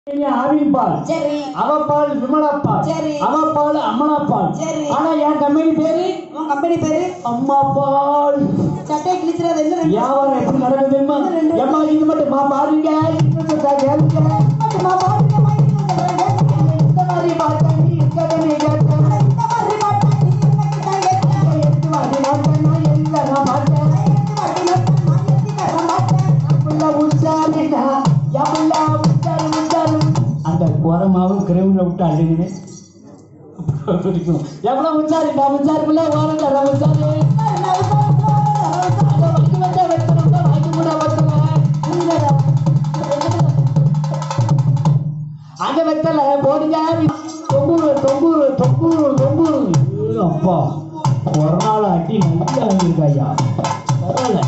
ஆவின்பால் சரி அவப்பால் விமலாப்பால் சரி. அவப்பால் அம்மனாப்பால் சரி. ஆனா என் கம்பெனி பேரு உன் கம்பெனி பேரு அம்மா பால் சட்டை கிழிச்சிடாது என்ன ரெண்டு வியாபாரம் எப்படி நடக்குது தெரியுமா ரெண்டு. எம்மா இது மட்டும் மா பாருங்க இது மட்டும் கேளுங்க. மட்டுமா பாருங்க மைக்கு சொல்றேன். இந்த மாதிரி பார்த்தா நீ இருக்கதை நீ கேட்ட. இந்த மாதிரி பார்த்தா நீ எனக்கு தான் கேட்க. எடுத்து வாடி நாட்கள் நான் எல்லாம் நான் பார்த்தேன். எடுத்து வாடி நோட்டா, நான் எடுத்து தர மாட்டேன். புள்ள உச்சாரிடா, என் புள்ள உச்சாரு, உச்சாரு. அந்த ஓரமாவும் கிரவுண்ட்ல விட்டு அழுகுது பிடிக்கும் எவ்வளவு உச்சாரிடா உச்சாருக்குள்ள ஓரம் தர உச்சாரு அத வாங்கி வந்தா வெட்டணும் வாங்கி கூட வெட்டணும் அங்க வெட்டல போடுங்க தொங்கூரு தொங்கூரு தொங்கூரு தொங்கூரு ஐயோ, அப்பா ஒரு நாள் அடி நல்லா வாங்கியிருக்கா ஐயா பரவாயில்ல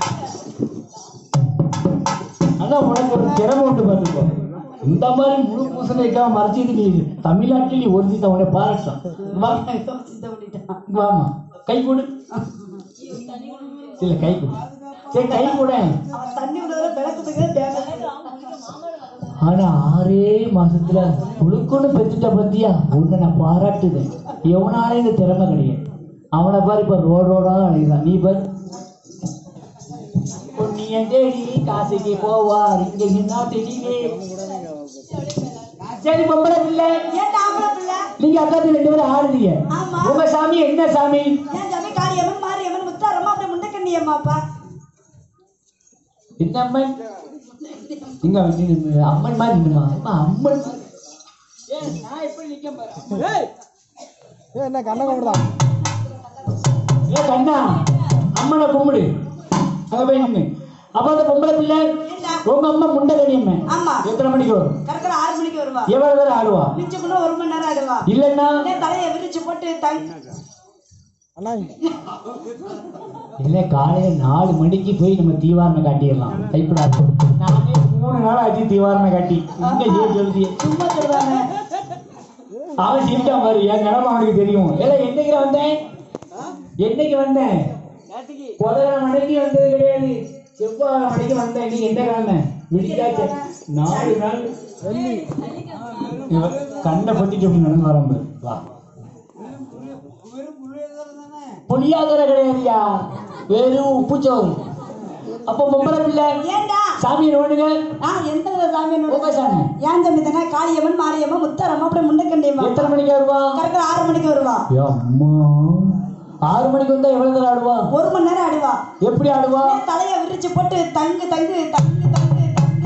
அதான் உனக்கு ஒரு திறமை உண்டு பார்த்துக்கோ இந்த மாதிரி முழு பூசணிக்காக மறைச்சிட்டு நீ தமிழ்நாட்டில் நீ ஒருத்தி தவணை பாராட்டம் வா சித்த பண்ணிட்டான். வாமா கை கொடு இல்ல கை கொடு சரி கை கொடு அவன் தண்ணி விடுறத விளக்கத்துக்கு தேவை ஆனா ஆறே மாசத்துல உழுக்குன்னு பெற்றுட்ட பத்தியா உன்னை நான் பாராட்டுதேன் எவனாலே இந்த திறமை கிடையாது அவனை பாரு இப்ப ரோட் ரோடா அழைதான் நீ பாரு பொன்னியன் தேடி காசுக்கு போவார் இங்க என்ன தெரியலே சரி பொம்பளை பிள்ளை ஏன் ஆம்பளை பிள்ளை நீங்க அக்காத்து ரெண்டு பேரும் ஆடுறீங்க ஆமா. உங்க சாமி என்ன சாமி ஏன் ஜாமி காளியம்மன் மாரியம்மன் முத்தாரம்மா அப்படியே முண்டக்கண்ணியம்மாப்பா என்ன அம்மன் இங்க வந்து நின்னு, அம்மன் மாதிரி நின்னுமா அம்மா, அம்மன் என்ன கண்ண கும்பிடுதான் ஏ கண்ணா அம்மனை கும்பிடு அங்க போய் நின்னு அப்ப அந்த பொம்பளை பிள்ளை ஏண்டா? உங்க அம்மா முண்டகணி அம்மன் ஆமா எத்தனை மணிக்கு வரும் கரெக்டா ஆறு மணிக்கு வருவா எவ்வளவு பேர் ஆடுவா மிச்சம் கூட ஒரு மணி நேரம் ஆடுவா இல்லன்னா உடனே தலையை விரிச்சு போட்டு தங் அண்ணா இல்ல காலையில நாலு மணிக்கு போய் நம்ம தீவாரணம் காட்டிடலாம் கைப்படாது நானே மூணு நாள் ஆச்சு தீவாரணம் காட்டி இங்க ஏன் சொல்லுதிய சும்மா சொல்றாங்க அவன் சிரிக்காம பாரு என் நிலம அவனுக்கு தெரியும் ஏல என்னைக்கு வந்தேன் என்னைக்கு வந்தேன் புதன மணிக்கு வந்தது கிடையாது செவ்வாய் மணிக்கு வந்தேன் நீ எந்த கிழமை விடிக்காச்சு நாலு நாள் இவன் கண்ணை பத்திட்டு அப்படி நடந்து வராம பாரு. வா புளியாதர கிடையாதுயா வெறும் உப்புச்சோறு அப்போ பொம்பளை பிள்ளை ஏண்டா சாமி நோண்டுங்க ஆ எந்த வித சாமி உங்க சாமி ஏன் சாமி தானே காளியம்மன் மாரியம்மன் முத்தாரம்மா அப்படியே முண்டக்கண்ணியம்மா எத்தனை மணிக்கு வருவா கரெக்டா ஆறு மணிக்கு வருவா ஏ அம்மா ஆறு மணிக்கு வந்தா எவ்வளவு நேரம் ஆடுவா ஒரு மணி நேரம் ஆடுவா எப்படி ஆடுவா உடனே தலையை விரிச்சு போட்டு தங்கு தங்கு தங்கு தங்கு தங்கு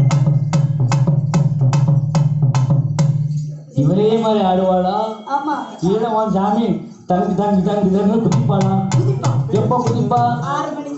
இவரே மாதிரி ஆடுவாளா ஆமா இல்ல உன் சாமி தங்கு தங்கு தங்கு தங்கு குதிப்பாளா குதிப்பா எப்ப குதிப்பா ஆறு மணிக்கு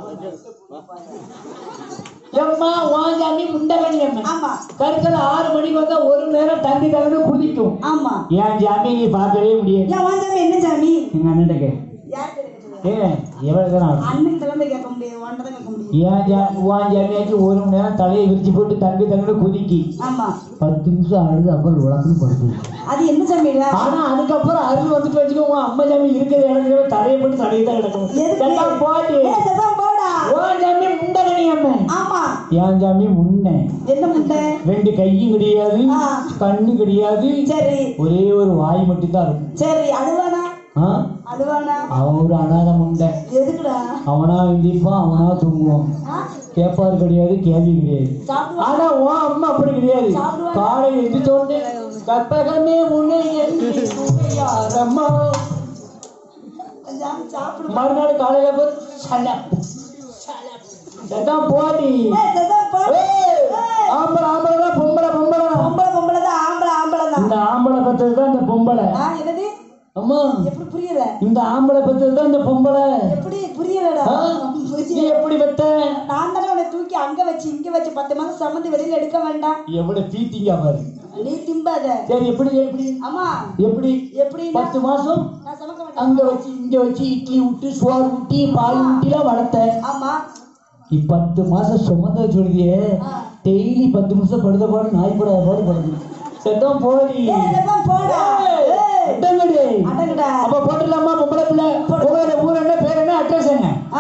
எம்மா உன் சாமி முண்டகணி அம்மன் ஆமா கருக்கல ஆறு மணிக்கு வந்தா ஒரு நேரம் தங்கி தங்கன்னு குதிக்கும் ஆமா என் சாமி நீ பார்க்கவே முடியாது ஏன் உன் சாமி என்ன சாமி எங்க அண்ணன் கே யார்கிட்ட கேட்க ஏ எவ்வளவு நேரம் ஆடும் அண்ணன் கிளம்பி கேட்க முடியாது உன்கிட்ட தான் கேட்க முடியும் ஏன் ஜா உன் ஜாமியாச்சும் ஒரு மணி நேரம் தலையை விரிச்சு போட்டு தங்கி தங்கன்னு குதிக்கி ஆமா பத்து நிமிஷம் அழுது அப்புறம் உலகன்னு படுத்து அது என்ன சாமி இல்ல ஆனா அதுக்கப்புறம் அருள் வந்துட்டு வச்சுக்கோ உன் அம்மா ஜாமி இருக்கிற இடத்துல தரையை போட்டு தடையை தான் கிடக்கும் எதுக்கு? எல்லாம் போட்டு ஏய், செதான் போடா உன் ஜாமி முண்டகணி அம்மன் ஆமா என் ஜாமி முன்ன என்ன முட்டை ரெண்டு கையும் கிடையாது ஆ. கண்ணு கிடையாது சரி ஒரே ஒரு வாய் மட்டும் தான் இருக்கும் சரி அதுவானா ஆ? அதுவானா அவன் ஒரு அனாத முண்டை எதுக்குடா அவனா எந்திரிப்பான் அவனா தூங்குவான் ஆ? கேப்பாரு கிடையாது கேள்வி கிடையாது சாப்பிடுவா ஆனா உன் அம்மா அப்படி கிடையாது சாப்பிடுவாங்க. காலையில் எந்திரிச்சோடனே கற்பகமே உன்னை எண்ணி துணையாரம்மா சாமி சாப்பிடுவா மறுநாள் காலையில போய் சலப் சலப் சதான் போடி ஏய், செதான் போடு. ஏய், ஏய், ஆம்பளை ஆம்பளை தான் பொம்பளை பொம்பளை தான். பொம்பளை பொம்பளை தான் ஆம்பளை ஆம்பளை தான் இந்த ஆம்பளை பத்தது தான் இந்த பொம்பளை ஆ, என்னது அம்மா எப்படி புரியல இந்த ஆம்பளை பத்தது தான் இந்த பொம்பளை எப்படி புரியலடா ஆ? நீ புரியல எப்படி பெத்த நான் தானே உன்னை தூக்கி அங்க வச்சு இங்க வச்சு பத்து மாசம் சம்மந்தி வெளியில எடுக்க வேண்டாம் எவ்வளவு தீத்திங்க பாரு நீ திம்பாத சரி எப்படி எப்படி ஆமா எப்படி எப்படின்னா பத்து மாசம் நான் சமைக்க மாட்டேன் அங்க வச்சு இங்க வச்சு இட்லி விட்டு சோறு ஊட்டி பால் ஊட்டிலாம் வளர்த்த ஆமா நீ பத்து மாசம் சுமந்த சொல்லியே ஆ. டெய்லி பத்து நிமிஷம் படுத்த பாடு நாய் படாத பாடு படுது செத்தம் போடி ஏய், செதான் போடா ஏய், அடங்கடி. அடங்குடா அப்ப போட்டுடலாமா பொம்பளை பிள்ளை உங்களோட ஊர் என்ன பேர் என்ன அட்ரஸ் என்ன ஆ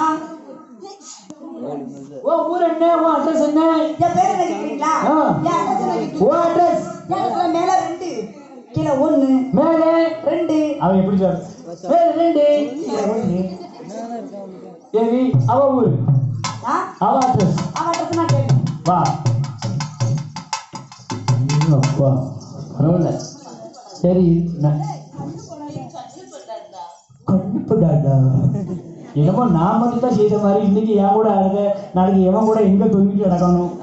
உன் ஊர் என்ன உன் அட்ரஸ் என்ன என் பேர் என்ன கேக்குறீங்களா ஆ. என் address என்ன கேக்குறீங்களா? ஓ அட்ரஸ் இடத்துல மேல ரெண்டு கீழே ஒண்ணு மேலே ரெண்டு அவன் எப்படி சொல்ற மேலே ரெண்டு கீழே ஒண்ணு சரி அவ ஊரு ஆ அவ அட்ரஸ் அவன் அட்ரஸ் நான் கேட்டேன் வா ஐயோ, அப்பா பரவாயில்ல சரி நான் கண்டிப்பா டாடா என்னமோ நான் மட்டும் தான் செய்த மாதிரி இன்னைக்கு என் கூட இருக்க நாளைக்கு எவன் கூட எங்க தொங்கிட்டு நடக்கணும்